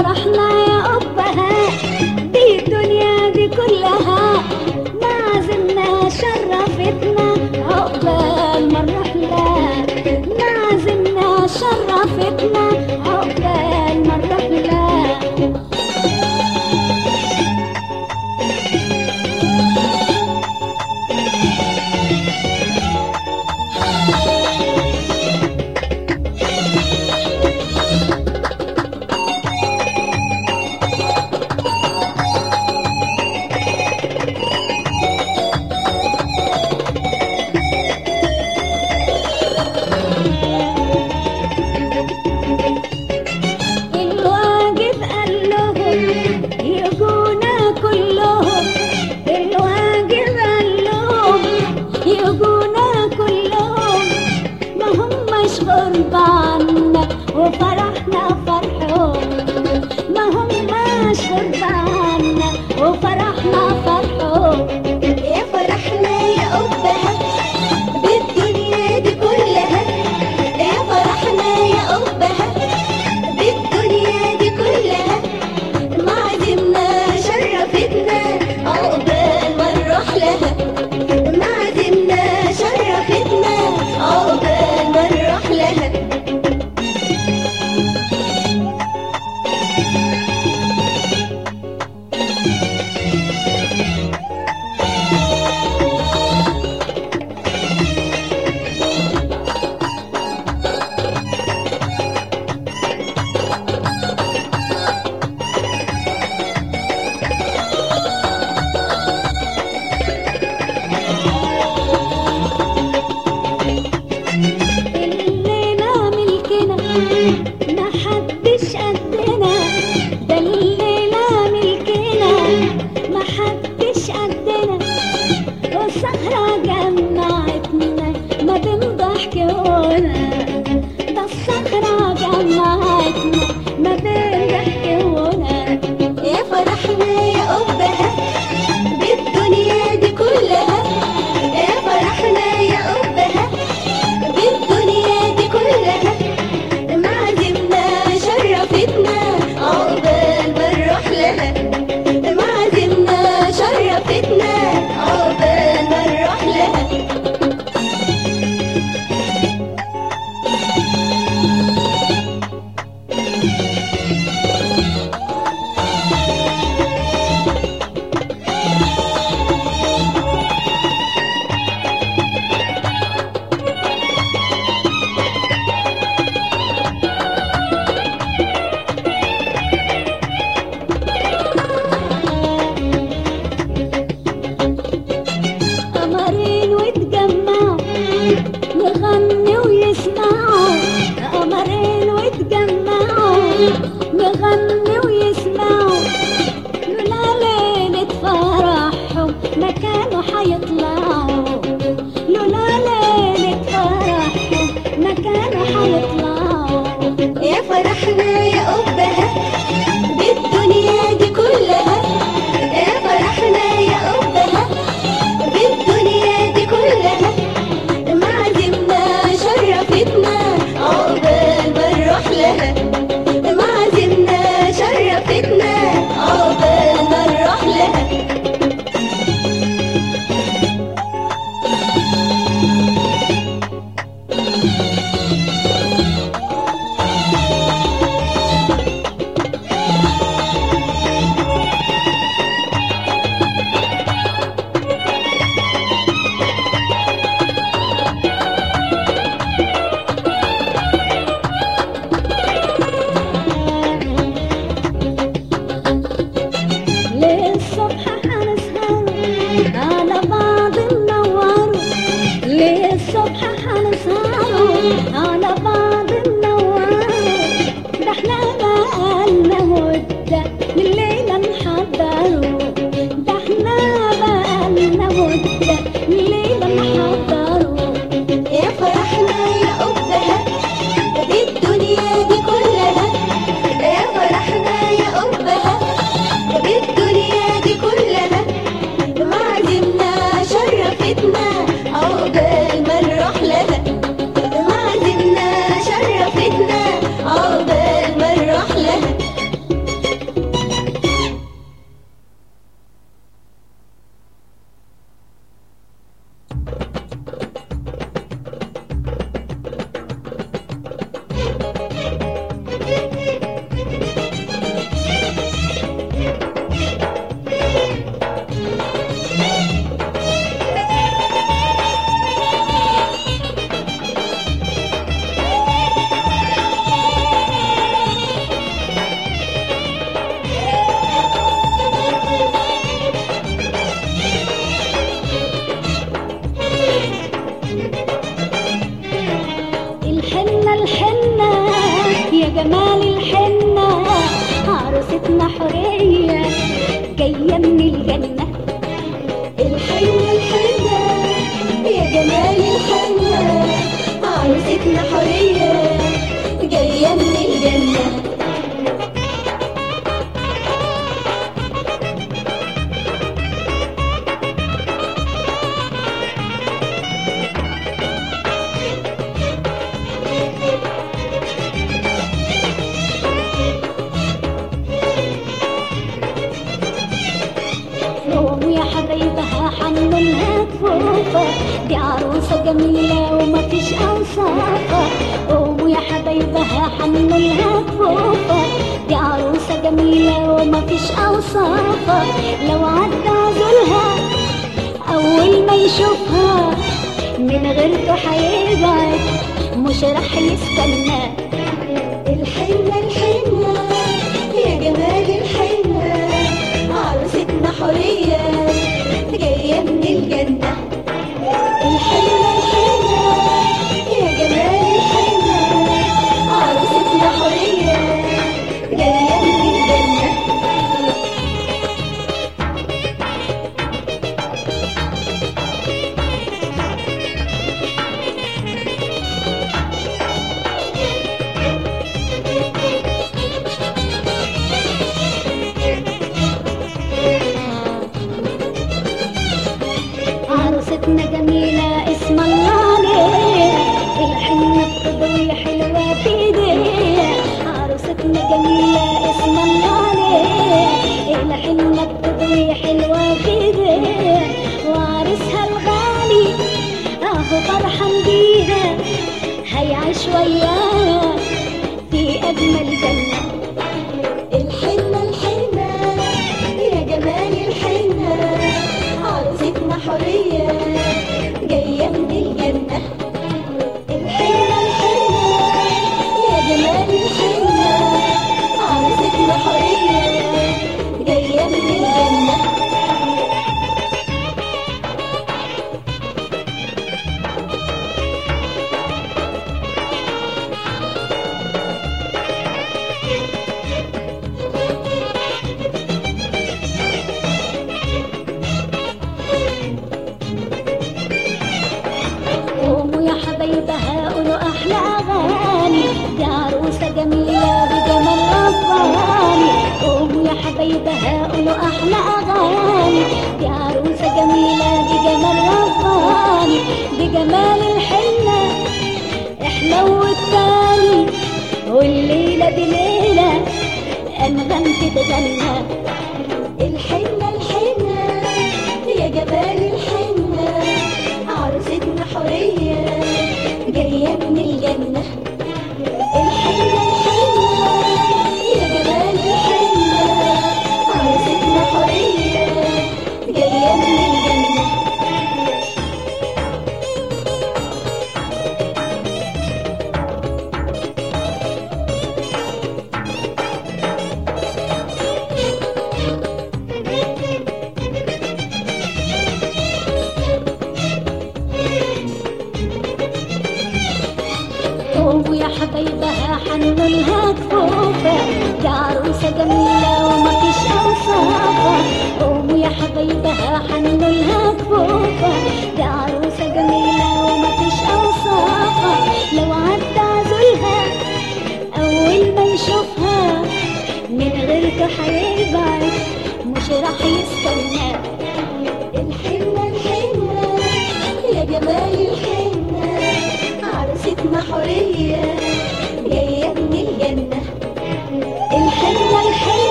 فرحنا يا أبهات دي الدنيا دي كلها معزمنا شرفتنا عقبال ما نروح لها معزمنا شرفتنا عقبال ما نروح لها الواجب قال لهم يجونا كلهم الواجب قال لهم يجونا كلهم ما هماش غربة عنا وفرحنا فرحهم ما هماش غربة عنا وفرحنا فرحهم يا فرحنا يا أبها بالدنيا دي كلها يا فرحنا يا أبها بالدنيا دي كلها معزمنا شرفتنا عقبال ما نروح لها معزمنا شرفتنا عقبال ما نروح لها الليلة ملكنا ما حدش قدنا ده الليلة ملكنا ما حدش قدنا والسهرة جمعتنا ما بين ضحكونا ده السهرة جمعتنا ما بين ضحكونا يا فرحنا يا أبها بالدنيا دي كلها يا فرحنا يا أبها بالدنيا دي كلها معزمنا شرفتنا عقبال ما نروح لها معزمنا شرفتنا عقبال ما نروح لها قمرين واتجمعوا نغني ويسمعوا قمرين واتجمعوا نغني ويسمعوا لولا ليلة فرحهم ما كانوا حيطلعوا لولا ليلة فرحهم ما كانوا حيطلعوا يا فرحنا يا أبها بالدنيا دي كلها يا فرحنا يا أبها بالدنيا دي كلها معزمنا شرفتنا عقبال ما نروح لها معزمنا شرفتنا عقبال ما نروح لها جمال الحنة عروستنا حورية جاية من الجنة الحنة الحنة يا جمال الحنة عروستنا حورية جاية من الجنة قوموا يا حبايبها حنولها كفوفة دي عروسة جميلة وما فيش أوصافها قوموا يا حبايبها حنولها كفوفة دي عروسة جميلة وما فيش أوصافها لو عدى عزولها أول ما يشوفها من غيرته هيبعد مش راح يستنى الحنة الحنة يا جمال الحنة عروستنا حورية جاية من الجنة الحنة الحنة يا جمال الحنة عروستنا حورية جاية من الجنة عروستنا جميلة اسم الله عليها الحنة بتضوي حلوة في ايديها عروستنا جميلة اسم الله عليها الحنة بتضوي حلوة في ايديها وعرسها الغالي اهو فرحان بيها هيعيش وياها في اجمل جنة الحنة الحنة يا جمال الحنة عروستنا حورية جاية من الجنة الحنة الحنة يا جمال الحنة عروستنا حورية جاية من الجنة قوموا يا حبايبها قولوا احلى اغاني دي عروسه جميله بجمال رباني قوموا يا حبايبها قولوا احلى اغاني دي عروسه جميله بجمال رباني بجمال الحنه احنا والتاني والليله بليله انغام تتغنى الحنة الحنة يا جمال الحنة عروستنا حورية جاية من الجنة الحنة الحنة يا جمال الحنة عروستنا حورية جاية من الجنة قوموا يا حبايبها حنولها كفوفة دي عروسة جميلة وما فيش أوصافها قوموا يا حبايبها حنولها كفوفة دي عروسة جميلة وما فيش أوصافها لو عدى عزولها أول ما يشوفها من غيرته هيبعد مش راح يستنى